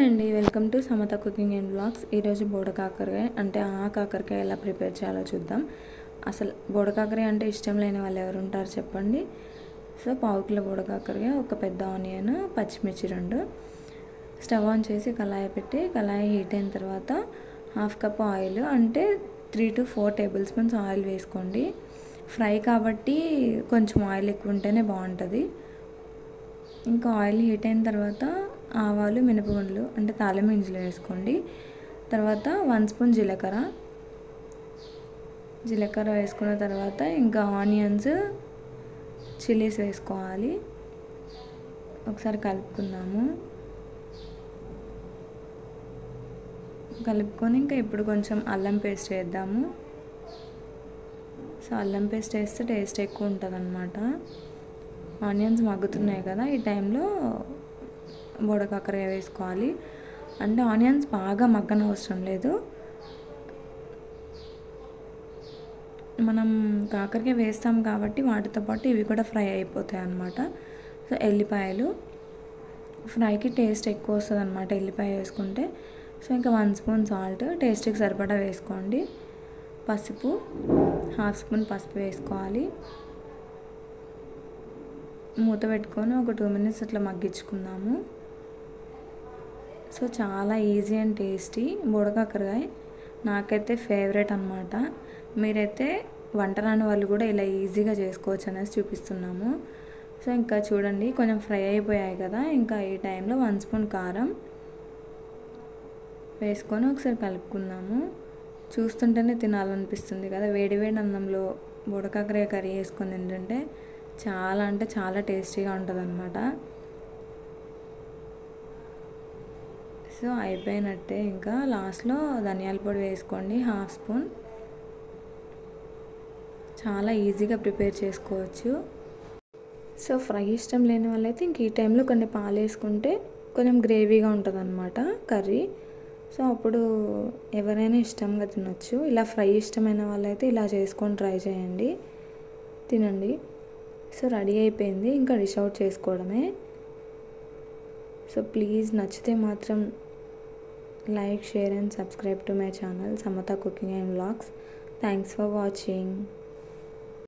అండి welcome to Samatha cooking and blogs ఈరోజు బోడ కాకరకాయ అంటే ఆ కాకరకాయ ఎలా ప్రిపేర్ చేయాలో చూద్దాం అసలు బోడ కాకరకాయ అంటే ఇష్టం లేని వాళ్ళు ఎవరు ఉంటారు చెప్పండి సో పావు కిలో బోడ కాకరకాయ ఒక పెద్ద ఆనియన్ పచ్చిమిర్చి రెండు స్టవ్ ఆన్ చేసి కళాయి పెట్టి కళాయి హీట్ అయిన తర్వాత హాఫ్ కప్ ఆయిల్ అంటే three to four tablespoons oil వేసుకోండి ఫ్రై కాబట్టి కొంచెం ఆయిల్ ఎక్కువ ఉంటేనే బాగుంటుంది ఇంకా ఆయిల్ హీట్ అయిన తర్వాత ఆవాలు మినపగుండ్లు అంటే తాలింపు గింజలు వేసుకోండి తర్వాత వన్ స్పూన్ జీలకర్ర జీలకర్ర వేసుకున్న తర్వాత ఇంకా ఆనియన్స్ చిల్లీస్ వేసుకోవాలి ఒకసారి కలుపుకుందాము కలుపుకొని ఇంకా ఇప్పుడు కొంచెం అల్లం పేస్ట్ వేద్దాము సో అల్లం పేస్ట్ వేస్తే టేస్ట్ ఎక్కువ ఉంటుంది అనమాట ఆనియన్స్ మగ్గుతున్నాయి కదా ఈ టైంలో బోడకాకరకాయ వేసుకోవాలి అంటే ఆనియన్స్ బాగా మగ్గన అవసరం లేదు మనం కాకరకాయ వేస్తాం కాబట్టి వాటితో పాటు ఇవి కూడా ఫ్రై అయిపోతాయి అన్నమాట సో ఎల్లిపాయలు ఫ్రైకి టేస్ట్ ఎక్కువ వస్తుంది అనమాట ఎల్లిపాయ వేసుకుంటే సో ఇంకా వన్ స్పూన్ సాల్ట్ టేస్ట్కి సరిపడా వేసుకోండి పసుపు హాఫ్ స్పూన్ పసుపు వేసుకోవాలి మూత పెట్టుకొని ఒక టూ మినిట్స్ అట్లా మగ్గించుకుందాము సో చాలా ఈజీ అండ్ టేస్టీ బుడకాకరకాయ నాకైతే ఫేవరెట్ అనమాట మీరైతే వంట రాని వాళ్ళు కూడా ఇలా ఈజీగా చేసుకోవచ్చు అనేసి చూపిస్తున్నాము సో ఇంకా చూడండి కొంచెం ఫ్రై అయిపోయాయి కదా ఇంకా ఈ టైంలో వన్ స్పూన్ కారం వేసుకొని ఒకసారి కలుపుకుందాము చూస్తుంటేనే తినాలనిపిస్తుంది కదా వేడి వేడి అన్నంలో బుడకాకరకాయ కర్రీ వేసుకొని తింటుంటే చాలా అంటే చాలా టేస్టీగా ఉంటుంది అనమాట సో అయిపోయినట్టే ఇంకా లాస్ట్లో ధనియాల పొడి వేసుకోండి హాఫ్ స్పూన్ చాలా ఈజీగా ప్రిపేర్ చేసుకోవచ్చు సో ఫ్రై ఇష్టం లేని వాళ్ళైతే ఇంక ఈ టైంలో కొన్ని పాలు వేసుకుంటే కొంచెం గ్రేవీగా ఉంటుంది అనమాట కర్రీ సో అప్పుడు ఎవరైనా ఇష్టంగా తినొచ్చు ఇలా ఫ్రై ఇష్టమైన వాళ్ళైతే ఇలా చేసుకొని ట్రై చేయండి తినండి సో రెడీ అయిపోయింది ఇంకా డిష్ అవుట్ చేసుకోవడమే సో ప్లీజ్ నచ్చితే మాత్రం like share and subscribe to my channel Samatha cooking and vlogs thanks for watching